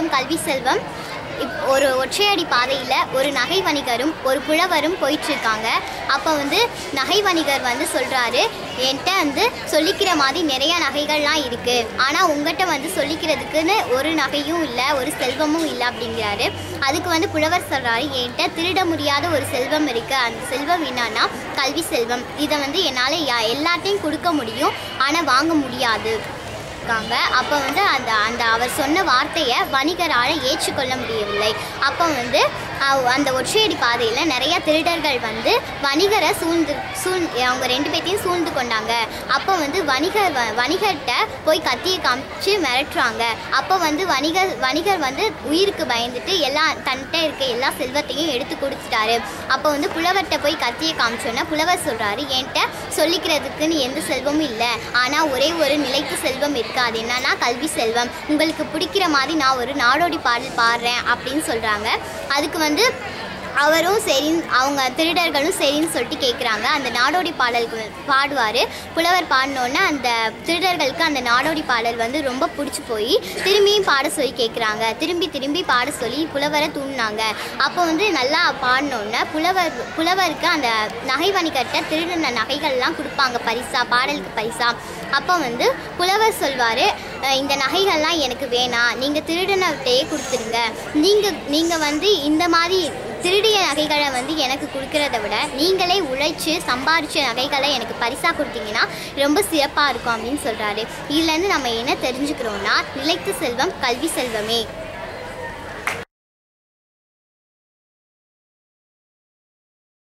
கல்வி செல்வம் இப் ஒரு ஒற்றையடி பாதையில் ஒரு நகை வணிகரும் ஒரு புலவரும் போயிட்டு இருக்காங்க அப்போ வந்து நகை வணிகர் வந்து சொல்கிறாரு என்கிட்ட வந்து சொல்லிக்கிற மாதிரி நிறைய நகைகள்லாம் இருக்குது ஆனால் உங்கள்கிட்ட வந்து சொல்லிக்கிறதுக்குன்னு ஒரு நகையும் இல்லை ஒரு செல்வமும் இல்லை அப்படிங்கிறாரு அதுக்கு வந்து புலவர் சொல்கிறாரு என்கிட்ட திருட முடியாத ஒரு செல்வம் இருக்குது அந்த செல்வம் என்னன்னா கல்வி செல்வம் இதை வந்து என்னால் எல்லாத்தையும் கொடுக்க முடியும் ஆனால் வாங்க முடியாது இருக்காங்க அப்போ வந்து அந்த அந்த அவர் சொன்ன வார்த்தையை வணிகரால் ஏற்றுக்கொள்ள முடியவில்லை அப்போ வந்து அவ்- அந்த ஒற்றையடி பாதையில் நிறைய திருடர்கள் வந்து வணிகரை சூழ்ந்து சூழ் அவங்க ரெண்டு பேர்த்தையும் சூழ்ந்து கொண்டாங்க அப்போ வந்து வணிகர் வ- வணிகர்கிட்ட போய் கத்தியை காமிச்சு மிரட்டுறாங்க அப்போ வந்து வணிகர் வணிகர் வந்து உயிருக்கு பயந்துட்டு எல்லா தன்கிட்ட இருக்க எல்லா செல்வத்தையும் எடுத்து கொடுத்துட்டாரு அப்போ வந்து புலவர்கிட்ட போய் கத்தியை காமிச்சோன்னா புலவர் சொல்கிறாரு என்கிட்ட சொல்லிக்கிறதுக்குன்னு எந்த செல்வமும் இல்லை ஆனால் ஒரே ஒரு நிலைத்த செல்வம் இருக்குது அது என்னன்னா கல்வி செல்வம் உங்களுக்கு பிடிக்கிற மாதிரி நான் ஒரு நாடோடி பாடல் பாடுறேன் அப்படின்னு சொல்கிறாங்க அதுக்கு வந்து அவரும் சரி அவங்க திருடர்களும் சரின்னு சொல்லிட்டு கேட்குறாங்க அந்த நாடோடி பாடலுக்கு பாடுவார் புலவர் பாடினோன்னே அந்த திருடர்களுக்கு அந்த நாடோடி பாடல் வந்து ரொம்ப பிடிச்சி போய் திரும்பியும் பாட சொல்லி கேட்குறாங்க திரும்பி திரும்பி பாட சொல்லி புலவரை தூண்டினாங்க அப்போ வந்து நல்லா பாடினோன்னே புலவர் புலவருக்கு அந்த நகை வணிகர்கிட்ட திருடின நகைகள்லாம் கொடுப்பாங்க பரிசா பாடலுக்கு பரிசா அப்போ வந்து புலவர் சொல்வார் இந்த நகைகள்லாம் எனக்கு வேணாம் நீங்கள் திருடினத்தையே கொடுத்துருங்க நீங்கள் நீங்கள் வந்து இந்த மாதிரி திருடிய நகைகளை வந்து எனக்கு கொடுக்கறத விட நீங்களே உழைச்சு சம்பாரிச்ச நகைகளை எனக்கு பரிசாக கொடுத்தீங்கன்னா ரொம்ப சிறப்பாக இருக்கும் அப்படின்னு சொல்கிறாரு இதுலேருந்து நம்ம என்ன தெரிஞ்சுக்கிறோம்னா நிலைத்த செல்வம் கல்வி செல்வமே